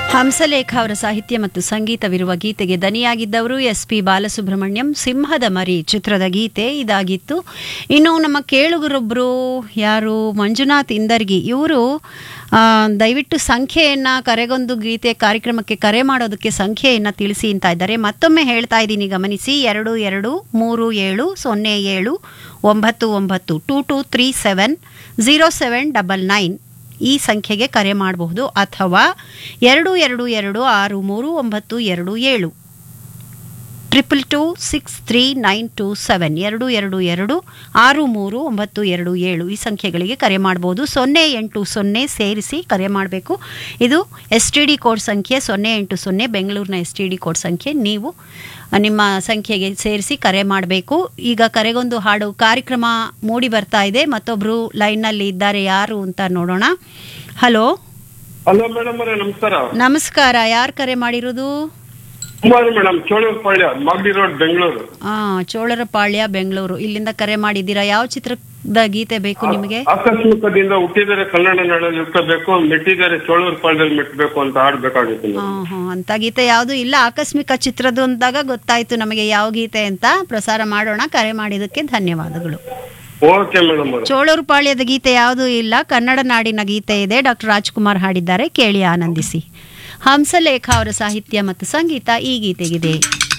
ಹಂಸಲೇಖ ಅವರ ಸಾಹಿತ್ಯ ಮತ್ತು ಸಂಗೀತವಿರುವ ಗೀತೆಗೆ ದನಿಯಾಗಿದ್ದವರು ಎಸ್ ಪಿ ಬಾಲಸುಬ್ರಹ್ಮಣ್ಯಂ ಸಿಂಹದ ಮರಿ ಚಿತ್ರದ ಗೀತೆ ಇದಾಗಿತ್ತು ಇನ್ನು ನಮ್ಮ ಕೇಳುಗರೊಬ್ಬರು ಯಾರು ಮಂಜುನಾಥ್ ಇಂದರ್ಗಿ ಇವರು ದಯವಿಟ್ಟು ಸಂಖ್ಯೆಯನ್ನು ಕರೆಗೊಂದು ಗೀತೆ ಕಾರ್ಯಕ್ರಮಕ್ಕೆ ಕರೆ ಮಾಡೋದಕ್ಕೆ ಸಂಖ್ಯೆಯನ್ನು ತಿಳಿಸಿ ಅಂತ ಇದ್ದಾರೆ ಮತ್ತೊಮ್ಮೆ ಹೇಳ್ತಾ ಇದ್ದೀನಿ ಗಮನಿಸಿ ಎರಡು ಎರಡು ಮೂರು ಏಳು ಸೊನ್ನೆ ಏಳು ಒಂಬತ್ತು ಒಂಬತ್ತು two two three seven zero seven double nine ಈ ಸಂಖ್ಯೆಗೆ ಕರೆ ಮಾಡಬಹುದು ಅಥವಾ ಎರಡು ಎರಡು ಎರಡು ಆರು ಮೂರು ಒಂಬತ್ತು ಎರಡು ಏಳು triple two six three nine two seven ಎರಡು ಎರಡು ಎರಡು ಆರು ಮೂರು ಒಂಬತ್ತು ಎರಡು ಏಳು ಈ ಸಂಖ್ಯೆಗಳಿಗೆ ಕರೆ ಮಾಡ್ಬೋದು ಸೊನ್ನೆ ಎಂಟು ಸೊನ್ನೆ ಸೇರಿಸಿ ಕರೆ ಮಾಡಬೇಕು ಇದು ಎಸ್ ಟಿ ಡಿ ಕೋಡ್ ಸಂಖ್ಯೆ ಸೊನ್ನೆ ಎಂಟು ಸೊನ್ನೆ ಬೆಂಗಳೂರಿನ ಎಸ್ ಟಿ ಡಿ ಕೋಡ್ ಸಂಖ್ಯೆ ನೀವು ನಿಮ್ಮ ಸಂಖ್ಯೆಗೆ ಸೇರಿಸಿ ಕರೆ ಮಾಡಬೇಕು ಈಗ ಕರೆಗೊಂದು ಹಾಡು ಕಾರ್ಯಕ್ರಮ ಮೂಡಿ ಬರ್ತಾ ಇದೆ ಮತ್ತೊಬ್ಬರು ಲೈನ್ನಲ್ಲಿ ಇದ್ದಾರೆ ಯಾರು ಅಂತ ನೋಡೋಣ ಹಲೋ ಹಲೋ ಮೇಡಮ್ ಅವರೇ ನಮಸ್ಕಾರ ನಮಸ್ಕಾರ ಯಾರು ಕರೆ ಮಾಡಿರೋದು ಕುಮಾರ್ ಮೇಡಮ್ ಚೋಳೂರ್ಪಾಳ್ಯ ಮಾಗಡಿ ರೋಡ್ ಬೆಂಗಳೂರು ಆ ಚೋಳರಪಾಳ್ಯ ಬೆಂಗಳೂರು ಇಲ್ಲಿಂದ ಕರೆ ಮಾಡಿದ್ದೀರಾ ಯಾವ ಚಿತ್ರದ ಗೀತೆ ಬೇಕು ನಿಮಗೆ ಆಕಸ್ಮಿಕದಿಂದ ಹುಟ್ಟಿದರೆ ಕನ್ನಡ ನಾಡಲ್ಲಿ ಹುಟ್ಟಬೇಕು ಮೆಟ್ಟಿದರೆ ಚೋಳೂರ್ಪಾಳ್ಯದಲ್ಲಿ ಮೆಟ್ಟಬೇಕು ಅಂತ ಆಡ್ಬೇಕಾಗಿತ್ತು ಹಾ ಹಾ ಅಂತ ಗೀತೆ ಯಾವುದು ಇಲ್ಲ ಆಕಸ್ಮಿಕ ಚಿತ್ರದ್ದು ಅಂದಾಗ ಗೊತ್ತಾಯ್ತು ನಮಗೆ ಯಾವ ಗೀತೆ ಅಂತ ಪ್ರಸಾರ ಮಾಡೋಣ ಕರೆ ಮಾಡಿದ್ದಕ್ಕೆ ಧನ್ಯವಾದಗಳು ಓಕೆ ಮೇಡಮ್ ಅವರೇ ಚೋಳೂರುಪಾಳ್ಯದ ಗೀತೆ ಯಾವುದೂ ಇಲ್ಲ ಕನ್ನಡ ನಾಡಿನ ಗೀತೆ ಇದೆ ಡಾಕ್ಟರ್ ರಾಜ್ಕುಮಾರ್ ಹಾಡಿದ್ದಾರೆ ಕೇಳಿ ಆನಂದಿಸಿ ಹಂಸಲೇಖ ಅವರ ಸಾಹಿತ್ಯ ಮತ್ತು ಸಂಗೀತ ಈ ಗೀತೆಗಿದೆ